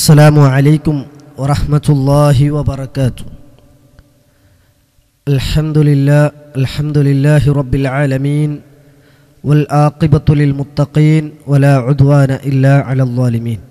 السلام عليكم ورحمة الله وبركاته الحمد لله الحمد لله رب العالمين والآقبة للمتقين ولا عدوان إلا على الظالمين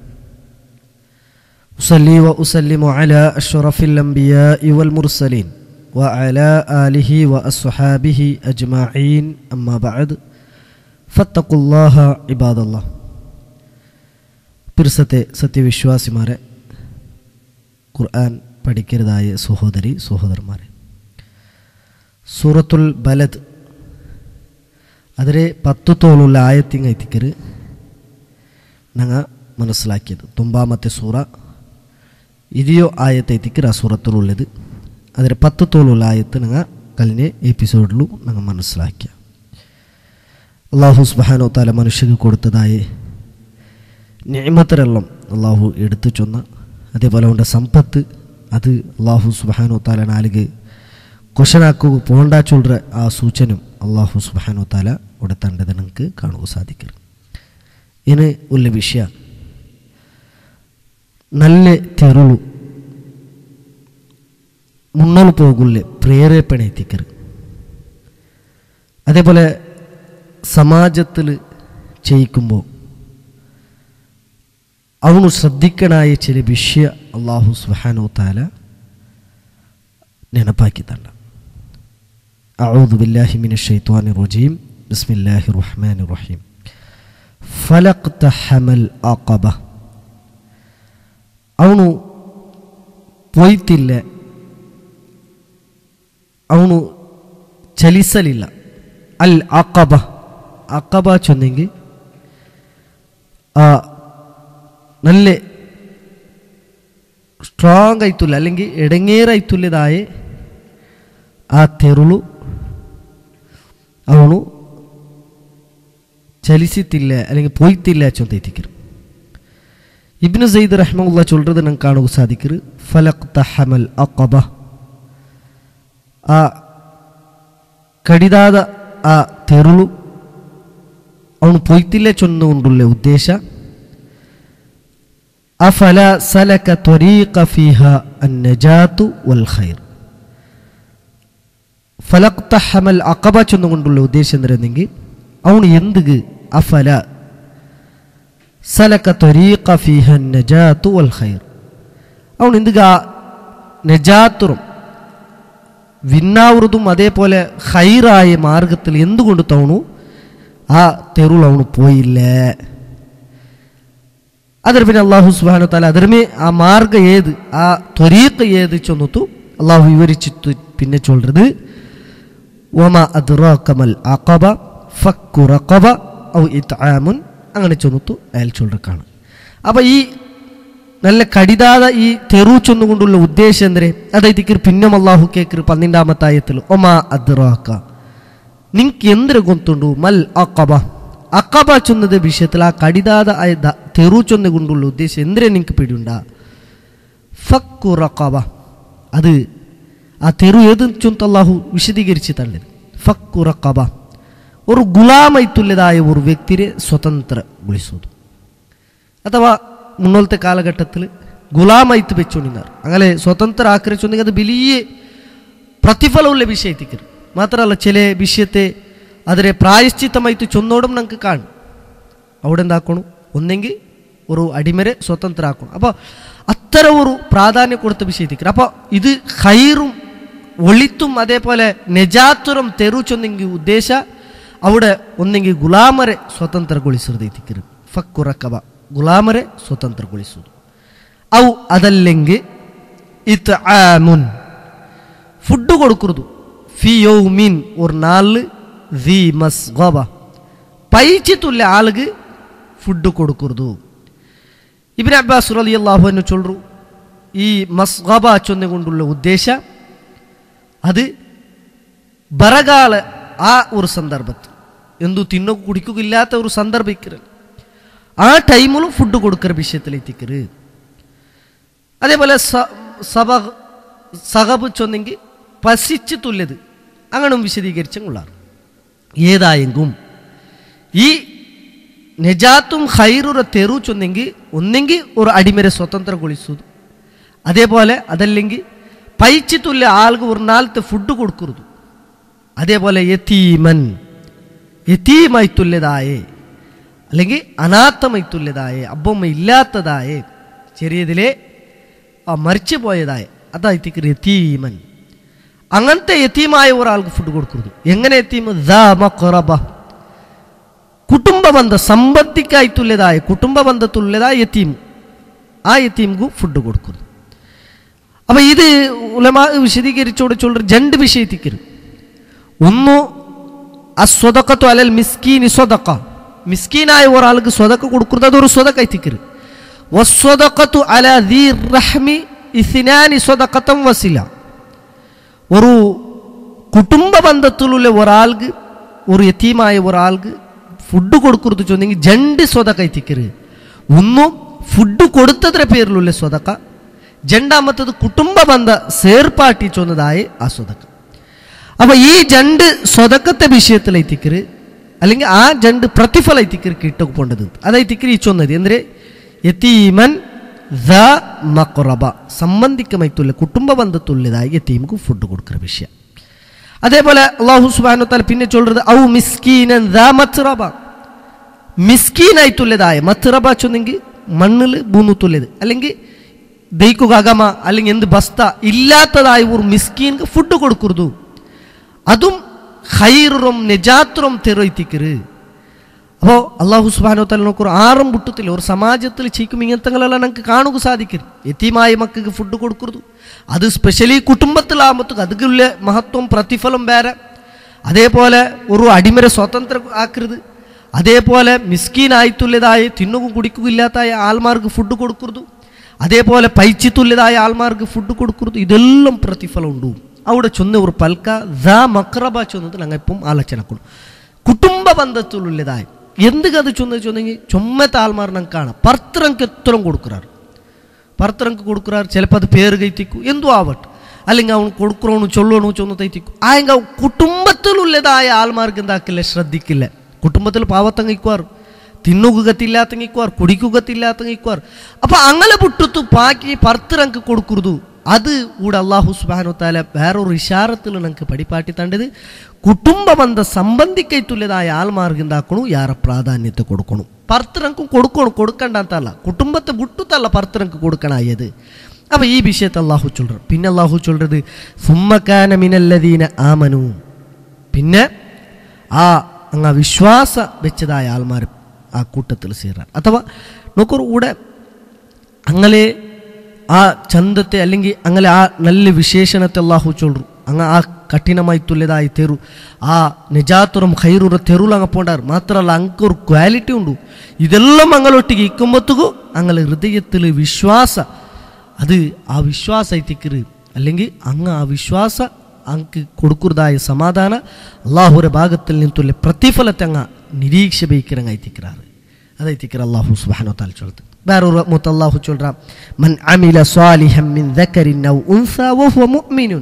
أصلي وأسلم على أشرف الأنبياء والمرسلين وعلى آله وأصحابه أجمعين أما بعد فاتقوا الله عباد الله പിർസത്തെ സത്യവിശ്വാസിമാരെ ഖുർആൻ പഠിക്കരുതായ സഹോദരി സഹോദരന്മാരെ സൂറത്തുൽ ബലദ് അതിലെ ಪತ್ತು ತೋಳುಳ್ಳ ಆಯತ್ತಿಂಗ ಐತಿಕರು ನಂಗ ಮನಸ್ಸಲಾಕಿಯದು ತುಂಬಾಮತ್ತೆ ಸೂರ ಇದೆಯೋ ಆಯತ್ ಐತಿಕರು ಆ ಸೂರತ್ತಲು ಉಳ್ಳದು ಅದರ ಪತ್ತು ತೋಳುಳ್ಳ ಆಯತ್ತು ನಂಗ ಕಲಿನೆ ಎಪಿಸೋಡ್ಲು ನಂಗೆ മനസ്സിലാക്കിയ അള്ളാഹു സുബാനോ താല മനുഷ്യക്ക് കൊടുത്തതായി നിയമത്തരെല്ലാം അള്ളാഹു എടുത്തു ചൊന്ന അതേപോലെ അവൻ്റെ സമ്പത്ത് അത് അള്ളാഹു സുബാനോ താല നാലുക കൊഷനാക്കുക പോണ്ട ചൊല്ലുற ആ സൂചനം അള്ളാഹു സുബാനോ താല ഉടത്തേണ്ടത് നമുക്ക് കാണുക സാധിക്കും ഇനി ഉള്ള വിഷയ നല്ല തെരുളു മുന്നോട്ട് പോകുള്ള പ്രേരേപ്പണ എത്തിക്കറ് അതേപോലെ സമാജത്തിൽ ചെയ്യിക്കുമ്പോൾ ಅವನು ശ്രദ്ധിക്കണായ ചില വിഷയ അള്ളാഹു സുഹാനോ താല ನೆನಪಾಕಿದ್ದಾನ أعوذ بالله من الشيطان الرجيم بسم الله الرحمن الرحيم فلقتحم العقبة ಅವನು ಪೊಯ್ತಿಲ್ಲ ಅವನು ಚಲಿಸಲಿಲ್ಲ ಅಲ್ ಅಕಬ ಅಕಬ ಚೊಂದೆಂಗೆ ಆ നല്ല സ്ട്രോങ് ആയിത്തുള്ള അല്ലെങ്കിൽ ഇടങ്ങേറായിത്തുള്ളതായ ആ തെരുളു ಅವನು ಚಲಿಸುತ್ತಿಲ್ಲ അല്ലെങ്കിൽ പോയിത്തില്ല ചൊന്തേത്തിക്കರು ഇബ്നു സയ്യിദ് റഹ്മുള്ള ചൊല്ലുന്നത് നമുക്ക് കാണുക സാധിക്കರು ഫലക് തഹമൽ അഖബ ಆ ಕಡಿದಾದ ಆ ತೆರುಳು ಅವನು ಪೊಯ್ತಿಲ್ಲ ಚೊಂದುಕೊಂಡುಳ್ಳ ಉದ್ದೇಶ അഫല സലക ത്വരീഖ ഫീഹ അന്നജാത്തു വൽ ഖൈർ ഫലഖ്തഹമൽ അഖബ ചെന്നുകൊണ്ടുള്ള ഉദ്ദേശം എന്തിരുന്നെങ്കിൽ അവന് എന്തുക അഫല സലക ത്വരീഖ ഫീഹ അന്നജാത്തു വൽ ഖൈർ അവൻ എന്തുക നജാത്തുറും വിന്നാവുറതും അതേപോലെ ഹൈറായ മാർഗത്തിൽ എന്തുകൊണ്ട് തവണു ആ തെരുൾ അവന് പോയില്ലേ ಅದರ പിന്നെ അള്ളാഹു സുബാന താല അതിർമേ ആ മാർഗ ഏത് ആ ത്വരീഖ് ഏത് ചൊന്നിത്തു അള്ളാഹു വിവരിച്ചിട്ട് പിന്നെ ചൊല്ലുന്നത് ഒമ അദ്റാക്കമൽ അഖബ ഫക്കു റഖബ ഔ ഇത്ആമുൻ അങ്ങനെ ചൊന്നിത്തു അയാൾ ചൊല്ലിക്കാണ് അപ്പം ഈ നല്ല കടിതാത ഈ തെറു ചൊന്നുകൊണ്ടുള്ള ഉദ്ദേശം എന്തരെ അതായത് പിന്നെ അള്ളാഹു കേക്കർ പന്ത്രണ്ടാമത്തായത്തിൽ ഒമ അദ്റാക്ക നിങ്ങക്ക് എന്തിനു ഗൊന്തുണ്ടു മൽ അഖബ അക്കബ ചൊന്നത് വിഷയത്തിൽ ആ കടിതാത തെറു ചൊന്നുകൊണ്ടുള്ള ഉദ്ദേശം എന്തിനെ നിങ്ങൾക്ക് പിടിയുണ്ട ഫക്കു റക്കബ അത് ആ തെറു ഏത് ചൊന്ത് അള്ളാഹു വിശദീകരിച്ച് തള്ളത് ഫക്കു റക്കബ ഒരു ഗുലാമൈത്തുള്ളതായ ഒരു വ്യക്തിയെ സ്വതന്ത്രಗೊಳಿಸೋದು ಅಥವಾ മുന്നോളത്തെ കാലഘട്ടത്തിൽ ഗുലാമൈത്ത് വെച്ചുകൊണ്ടിരുന്നാർ അങ്ങനെ സ്വതന്ത്ര ആക്രമിച്ചുണ്ടെങ്കിൽ അത് വലിയ പ്രതിഫലമുള്ള വിഷയത്തിക്കർ മാത്രമല്ല ചില വിഷയത്തെ അതിനെ പ്രായശ്ചിത്തമായിട്ട് ചൊന്നോടും നമുക്ക് കാണും അവിടെ എന്താക്കണം ഒന്നെങ്കിൽ ഒരു അടിമരെ സ്വതന്ത്രമാക്കണം അപ്പോൾ അത്ര ഒരു പ്രാധാന്യം കൊടുത്ത വിഷയത്തിക്ക് അപ്പോൾ ഇത് ഹൈറും ഒളിത്തും അതേപോലെ നെജാത്തുറും തെറുച്ചൊന്നെങ്കിൽ ഉദ്ദേശ അവിടെ ഒന്നെങ്കിൽ ഗുലാമരെ സ്വതന്ത്രಗೊಳಿಸಿರ್ದೈತಿക്കರು ഫക്കുറക്കബ ഗുലാമരെ സ്വതന്ത്രಗೊಳಿಸೋದು ಅವು ಅದല്ലെങ്കിൽ ഇത് ആമുൻ ഫുഡ് കൊടുക്കുന്നത് ഫി യൗമിൻ ഒരു നാല് ದಿ ಮಸ್ಗಬ ಪೈಚಿತುಲ್ಯ ಆಳ್ಗೆ ಫುಡ್ ಕೊಡುಕುರ್ದು ಇಬ್ನ ಅಬ್ಬಾಸ್ ಅಲಿ ಅಲ್ಲಾಹುವನ್ನು ಚೊಲ್ರು ಈ ಮಸ್ಗಬ ಚೊಂದೆಗೊಂಡುಳ್ಳ ಉದ್ದೇಶ അത് ബറകാല ആ ഒരു സന്ദർഭത്തിൽ എന്തു തിന്നോ കുടിക്കുകയില്ലാത്ത ഒരു സന്ദർഭം ഇക്കറ് ആ ടൈമിലും ഫുഡ് കൊടുക്കുന്ന വിഷയത്തിൽ എത്തിക്കറ് അതേപോലെ സബ സഹബ് ചൊന്നെങ്കിൽ പസിച്ച് തുല്യത് അങ്ങനെ വിശദീകരിച്ചും കൊള്ളാറ് ഏതായെങ്കും ഈ നെജാത്തും ഹൈറുറ തെരു ചൊന്നെങ്കിൽ ഒന്നെങ്കിൽ ഒരു അടിമരെ സ്വതന്ത്രಗೊಳಿಸುವುದು അതേപോലെ അതല്ലെങ്കിൽ പൈച്ചിത്തുള്ള ആൾക്ക് ഒരു നാളത്തെ ഫുഡ് കൊടുക്കുന്നത് അതേപോലെ യതീമൻ യതീമൈത്തുല്യതായേ അല്ലെങ്കിൽ അനാഥമൈത്തുല്യതായേ അബ്ബമ്മ ഇല്ലാത്തതായേ ചെറിയതിലെ ആ മരിച്ചു പോയതായ അതായിത്തിക്ക് യതീമൻ അങ്ങനത്തെ യതീമായ ഒരാൾക്ക് ഫുഡ് കൊടുക്കുന്നത് എങ്ങനെ യതീമ ദാ മഖറബ ಕುಟುಂಬ ಬಂಧ ಸಂಬಂಧಿಕಾಯ್ತುಲ್ಯದಾಯ ಕುಟುಂಬ ಬಂಧത്തുല്യതായ യത്തീം ആ യത്തീംಗೂ ഫുഡ് കൊടുക്കുന്നു അപ്പം ഇത് ഉലമാ വിശദീകരിച്ചോട് ചൊല്ലു രണ്ട് വിഷയത്തിക്കരു ഒന്ന് അസ്വതക്കത്തു അലൽ മിസ്കീനി സ്വതക്ക മിസ്കീനായ ഒരാൾക്ക് സ്വതക്ക കൊടുക്കുന്നത് അതൊരു സ്വതക്ക എത്തിക്കരു വസ്വതക്കത്തു അല ദീ റഹ്മി ഇസിനാനി സ്വതക്കത്തം വസില ഒരു കുടുംബ ബന്ധത്തിലുള്ള ഒരാൾക്ക് ഒരു യത്തീമായ ഒരാൾക്ക് ഫുഡ് കൊടുക്കുന്നത് ചൊന്നെങ്കിൽ ജണ്ട് സ്വതക്ക എത്തിക്കരു ഒന്നും ഫുഡ് കൊടുത്തതിന്റെ പേരിലുള്ള സ്വതക്ക രണ്ടാമത്തത് കുടുംബ ബന്ധ സേർപ്പാട്ടി ചൊന്നതായ ആ സ്വതക്ക അപ്പൊ ഈ ജണ്ട് സ്വതക്കത്തെ വിഷയത്തിൽ എത്തിക്കര് അല്ലെങ്കിൽ ആ ജണ്ട് പ്രതിഫല എത്തിക്കര് കിട്ടപ്പോണ്ടത് അതായിത്തിക്കര് ഈ ചൊന്നത് എന്തിരെ യത്തീമൻ ദ മക്കുറബ സംബന്ധിക്കമൈത്തുള്ള കുടുംബ ബന്ധത്തുള്ളതായി യത്തീമുക്ക് ഫുഡ് കൊടുക്കുന്ന വിഷയം അതേപോലെ അള്ളാഹു സുബാനു താല പിന്നെ ചൊല്ലുന്നത് ഔ മിസ്കീനൻ ദ മത്റബ മിസ്കീനായിട്ടുള്ളതായ മത്റബ ചൊന്നെങ്കിൽ മണ്ണിൽ ഭൂമുത്തുള്ളത് അല്ലെങ്കിൽ ദൈക്കുക അകമ അല്ലെങ്കിൽ എന്ത് ബസ്ത ഇല്ലാത്തതായ ഒരു മിസ്കീൻക്ക് ഫുഡ് കൊടുക്കുറുതു അതും ഹൈറും നെജാത്തുറും തെറൊയ്ത്തിക്കര് അപ്പോൾ അള്ളാഹു സുബാനോ തല നോക്കൊരു ആറും പുട്ടത്തിൽ ഒരു സമാജത്തിൽ ചെയ്ക്കും ഇങ്ങനത്തെല്ലാം നമുക്ക് കാണുക സാധിക്കും എത്തിയമായ മക്കൾക്ക് ഫുഡ് കൊടുക്കരുത് അത് സ്പെഷ്യലി കുടുംബത്തിലാകുമ്പോഴത്തേക്ക് അതുക്കുള്ള മഹത്വം പ്രതിഫലം വേറെ അതേപോലെ ഒരു അടിമരെ സ്വതന്ത്രം ആക്കരുത് അതേപോലെ മിസ്കീനായിട്ടുള്ളതായ തിന്നുകും കുടിക്കുകയും ഇല്ലാത്തായ ആൾമാർക്ക് ഫുഡ് കൊടുക്കരുത് അതേപോലെ പൈച്ചിത്തുള്ളതായ ആൾമാർക്ക് ഫുഡ് കൊടുക്കരുത് ഇതെല്ലാം പ്രതിഫലം ഉണ്ട് അവിടെ ചൊന്ന ഒരു പൽക്ക ദ മക്രബ ചൊന്നത് ഞങ്ങൾ ഇപ്പം ആലോചന കൊള്ളു കുടുംബ ബന്ധത്തിലുള്ളതായ എന്ത് കഥ ചൊന്ന് ചൊന്നെങ്കിൽ ചൊമ്മത്തെ ആൾമാർ ഞങ്ങൾക്ക് കാണാം പർത്തരങ്ക് എത്രയും കൊടുക്കുറാറ് പർത്തരങ്ക് കൊടുക്കുറാറ് ചിലപ്പോൾ അത് പേര് കൈത്തിക്കും എന്തോ ആവട്ടെ അല്ലെങ്കിൽ അവൻ കൊടുക്കണോണു ചൊല്ലണു ചൊന്ന് തൈത്തിക്കും ആയെങ്ക കുടുംബത്തിലുള്ളതായ ആൾമാർക്ക് എന്താക്കില്ല ശ്രദ്ധിക്കില്ല കുടുംബത്തിൽ പാവത്തങ്ങിക്കുവാർ തിന്നുക ഗത്തില്ലാത്തങ്ങിക്കുവാർ കുടിക്കുക ഗത്തില്ലാത്തങ്ങിക്കുവാർ അപ്പൊ അങ്ങനെ പുട്ടത്തു പാക്കി പർത്തരങ്ക് കൊടുക്കുറുതു അത് കൂടെ അള്ളാഹു സുബാനു താല വേറൊരു ഇഷാറത്തിൽ നമുക്ക് പടിപ്പാട്ടി തണ്ടത് കുടുംബ ബന്ധ സംബന്ധിക്കത്തുള്ളതായ ആൾമാർക്ക് എന്താക്കണു യാറെ പ്രാധാന്യത്തെ കൊടുക്കണം പർത്തരങ്ക് കൊടുക്കണം കൊടുക്കണ്ടല്ല കുടുംബത്തെ വിട്ടുത്തല്ല പർത്തരങ്ക് കൊടുക്കണായത് അപ്പൊ ഈ വിഷയത്തെ അള്ളാഹു ചൊല്ലു പിന്നെ അള്ളാഹു ചൊല്ലത് സുമ്മക്കാന മിനല്ലദീന ആമനു പിന്നെ ആ അങ്ങ് വിശ്വാസ വെച്ചതായ ആൾമാർ ആ കൂട്ടത്തിൽ ചേരാൻ അഥവാ നോക്കൂ കൂടെ അങ്ങനെ ആ ചന്തത്തെ അല്ലെങ്കിൽ അങ്ങനെ ആ നല്ല വിശേഷണത്തെ അള്ളാഹു ചൊല്ലു അങ്ങ് ആ കഠിനമായി തുല്യതായി തെരു ആ നിജാത്തുറും ഹൈറുറ തെരുൾ അങ്ങ് പോണ്ടാർ മാത്രമല്ല അങ്ങൊരു ക്വാലിറ്റി ഉണ്ട് ഇതെല്ലാം അങ്ങളൊട്ടിಗೆ ഇക്കുമ്പത്തുകു അങ്ങനെ ഹൃദയത്തിൽ വിശ്വാസ അത് ആ വിശ്വാസ എത്തിക്കര് അല്ലെങ്കിൽ അങ്ങ് ആ വിശ്വാസ അങ്ങ് കൊടുക്കുന്നതായ സമാധാന അള്ളാഹുര ഭാഗത്തിൽ നിന്നുള്ള പ്രതിഫലത്തെ അങ്ങ് നിരീക്ഷ ബൈക്കിറങ്ങ എത്തിക്கிறாറ് அதை திக்கிற அல்லாஹு சுபஹானு தால் சொல்றது வேற ஒரு மூத்த அல்லாஹு சொல்றான் மன் அமில சாலிஹம் மின் தக்கரின் அவ் உன்சா வஹுவ முஃமினுன்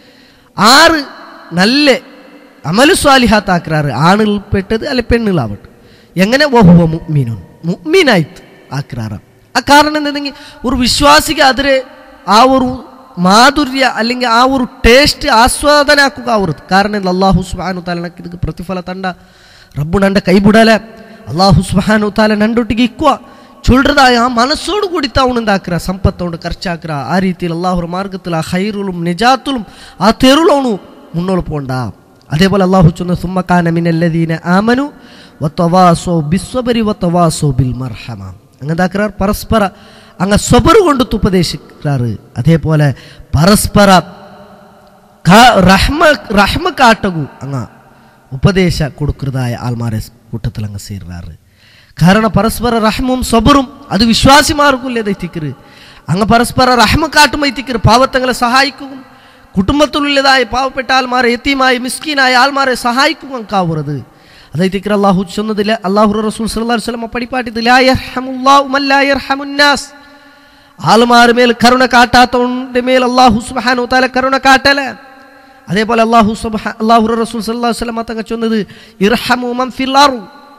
ആറ് നല്ല അമലു സ്വാലിഹാത്താക്കാറ് ആണിൽപ്പെട്ടത് അല്ലെ പെണ്ണിലാവട്ടെ എങ്ങനെ വഹുവ മുഅ്മിനുൻ മുഅ്മിനായിട്ട് ആക്കാറ് ആ കാരണം എന്തെങ്കിൽ ഒരു വിശ്വാസിക്ക് അതിരെ ആ ഒരു മാധുര്യ അല്ലെങ്കിൽ ആ ഒരു ടേസ്റ്റ് ആസ്വാദനാക്കുക അവർക്ക് കാരണം അള്ളാഹു സുബാനു താലനക്ക് ഇത് പ്രതിഫല തണ്ട റബ്ബു നണ്ട കൈಬಿಡಲೆ ಅಲ್ಲಾಹು ಸುಬಹಾನು ತಾಲ ನಂಡೊಟ್ಟಿಗೆ ಇಕ್ಕುವ ಚುಳ್ರದಾಯ ಆ ಮನಸ್ಸೋಡು ಕುಡಿತ ಅವನಿಂದಾಕ್ರ ಸಂಪತ್ತವನು ಖರ್ಚಾಕ್ರ ಆ ರೀತಿಯಲ್ಲಿ ಅಲ್ಲಾಹರ ಮಾರ್ಗത്തിൽ ಆ ಹೈರುലും ನಿಜಾತುലും ആ തെരുളവണു മുന്നോട്ട് പോണ്ട അതേപോലെ അള്ളാഹു ചൊന്ന സുമ്മക്കാന മിനല്ലദീന ആമനു വത്തവാസോ ബിസ്വബരി വത്തവാസോ ബിൽ മർഹമ അങ്ങതാക്രാർ പരസ്പര അങ്ങ് സ്വബറ് കൊണ്ട് ഉപദേശിക്കാറ് അതേപോലെ പരസ്പര ക- റഹ്മ റഹ്മ കാട്ടകു അങ്ങ് ഉപദേശ കൊടുക്കുന്നതായ ആൾമാരെ കൂട്ടത്തിൽ അങ്ങ് സേറാറ് കാരണം പരസ്പര റഹ്മും സ്വബറും അത് വിശ്വാസിമാർക്കുല്ലേ എത്തിക്കറ് അങ്ങ് പരസ്പര റഹ്മ കാട്ടുമ്പോൾ എത്തിക്കറ് പാവത്തങ്ങളെ സഹായിക്കും കുടുംബത്തിലുള്ളതായ പാവപ്പെട്ട ആൾമാരെ എത്തിയുമായി മിസ്കീനായ ആൾമാരെ സഹായിക്കും അങ്ങാവുന്നത് അതെത്തിക്കറ് അള്ളാഹു ചെന്നതില്ല അള്ളാഹു റസൂൽ സല്ലല്ലാഹു അലൈഹി വസല്ലം പഠിപ്പാട്ടിത് ലാ യർഹമുല്ലാഹു മൻ ലാ യർഹമുന്നാസ് ആൾമാർ മേൽ കരുണ കാട്ടാത്തവന്റെ മേൽ അള്ളാഹു സുബ്ഹാനഹു തആല കരുണ കാട്ടല അതേപോലെ അള്ളാഹു സുബ്ഹാ അള്ളാഹു റസൂൽ സല്ലല്ലാഹു അലൈഹി വസല്ലം തങ്ങൾ ചൊന്നത് ഇർഹമു മൻ ഫിൽ അർദ്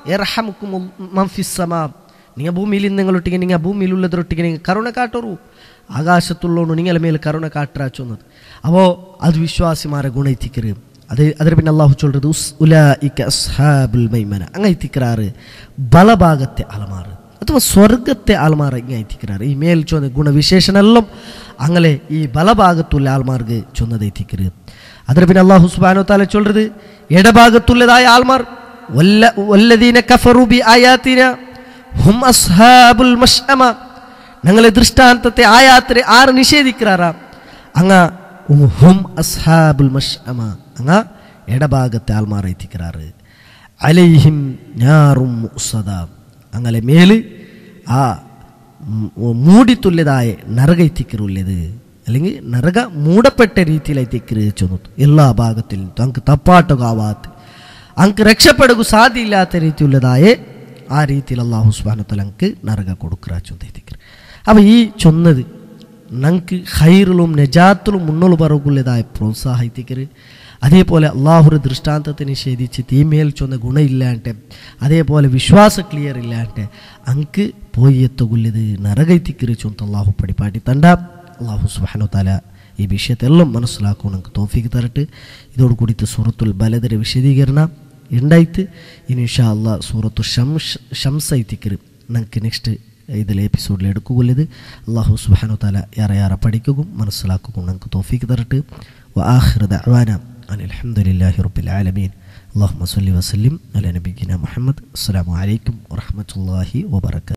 എർഹമുക്കും മംഫിസമാ നിങ്ങൾ ഭൂമിയിൽ നിങ്ങളൊಟ್ಟಿಗೆ നിങ്ങൾ ಭೂಮಿയിലുള്ളದರೊಟ್ಟಿಗೆ നിങ്ങൾ ಕರುಣೆ ಕಾಟರು ಆಕಾಶത്തുಳ್ಳೋನು ನಿಂಗಲ ಮೇಲೆ ಕರುಣೆ ಕಾಟ್ರಾಚೊನ್ನದು ಅವೋ ಅದು ವಿಶ್ವಾಸಿಮಾರ ಗುಣ ಐತಿಕ್ಕರು அது அதில் பின் அல்லாஹு சொல்கிறது உஸ் உலாஇக அஸ்ஹாபுல் மைமன அங்கே ஐத்திக்கிறாரு ಬಲಭಾಗತ್ತೆ ಅಲಮಾರು ಅಥವಾ ಸ್ವರ್ಗತ್ತೆ ಅಲಮಾರ ಹಿಂಗೆ ಐತಿಕ್கிறாரு ಈ ಮೇಲ್ ಚೊಂದ ಗುಣ ವಿಶೇಷನೆಲ್ಲಂ ಅಂಗಲೆ ಈ ಬಲಭಾಗത്തുള്ള ആൾമാർക്ക് ചൊന്നത് എത്തിക്കരുത് അതിൽ പിന്നെ അള്ളാഹു സുബാനോ താല ചൊല്ലത് ഇടഭാഗത്തുള്ളതായ ആൾമാർ വല്ല വല്ലദീന കഫറു ബി ആയാത്തിന ഹും അസ്ഹാബുൽ മഷ്അമ ഞങ്ങളെ ദൃഷ്ടാന്തത്തെ ആയാത്തിനെ ആറ് നിഷേധിക്കാറാ അങ്ങ ഹും അസ്ഹാബുൽ മഷ്അമ അങ്ങ ഇടഭാഗത്തെ ആൾമാർ എത്തിക്കാറ് അലൈഹിം ഞാറും മുസദ അങ്ങനെ മേല് ആ മൂടിത്തുല്യതായ നരക എത്തിക്കറുള്ളത് അല്ലെങ്കിൽ നരക മൂടപ്പെട്ട രീതിയിൽ എത്തിക്കരുത് ചെന്നു എല്ലാ ഭാഗത്തിൽ അങ്ങ് തപ്പാട്ടുകാവാത്ത അങ്ങ് രക്ഷപ്പെടുക സാധ്യമില്ലാത്ത രീതിയുള്ളതായ ആ രീതിയിൽ അള്ളാഹു സുബാനത്തല അങ്ങ് നരക കൊടുക്കുക ചൊന്നെത്തിക്കറ് അപ്പോൾ ഈ ചൊന്നത് നമുക്ക് ഹൈറിലും നജാത്തിലും മുന്നോട്ട് പറകുള്ളതായ പ്രോത്സാഹിപ്പിക്കരുത് അതേപോലെ അള്ളാഹുര ദൃഷ്ടാന്തത്തെ നിഷേധിച്ച് തീമേൽ ചൊന്ന ഗുണമില്ലാണ്ട് അതേപോലെ വിശ്വാസ ക്ലിയർ ഇല്ലാണ്ട് അങ്ക് പോയി എത്തുകൊല്ലത് നരകൈത്തിക്കറി ചൊന്ത അള്ളാഹു പടിപ്പാട്ടി തണ്ട അള്ളാഹു സുബാനോ തല ഈ വിഷയത്തെല്ലാം മനസ്സിലാക്കും നമുക്ക് തോഫിക്ക് തരട്ട് ഇതോട് കൂടിയിട്ട് സൂറത്തുൽ ബലദര വിശദീകരണ ഉണ്ടായിട്ട് ഇനി ഇൻഷാ അള്ളാഹ് സൂറത്തു ഷംഷ് ഷംസൈത്തിക്കറ് നമുക്ക് നെക്സ്റ്റ് ഇതിൽ എപ്പിസോഡിൽ എടുക്കുകയുള്ളത് അള്ളാഹു സുബാനോ തല ഏറെ ഏറെ പഠിക്കുകയും മനസ്സിലാക്കുകയും നമുക്ക് തോഫിക്ക് തരട്ട് وآخر دعوانا أن الحمد لله رب العالمين اللهم صل وسلم على نبينا محمد السلام عليكم ورحمة الله وبركاته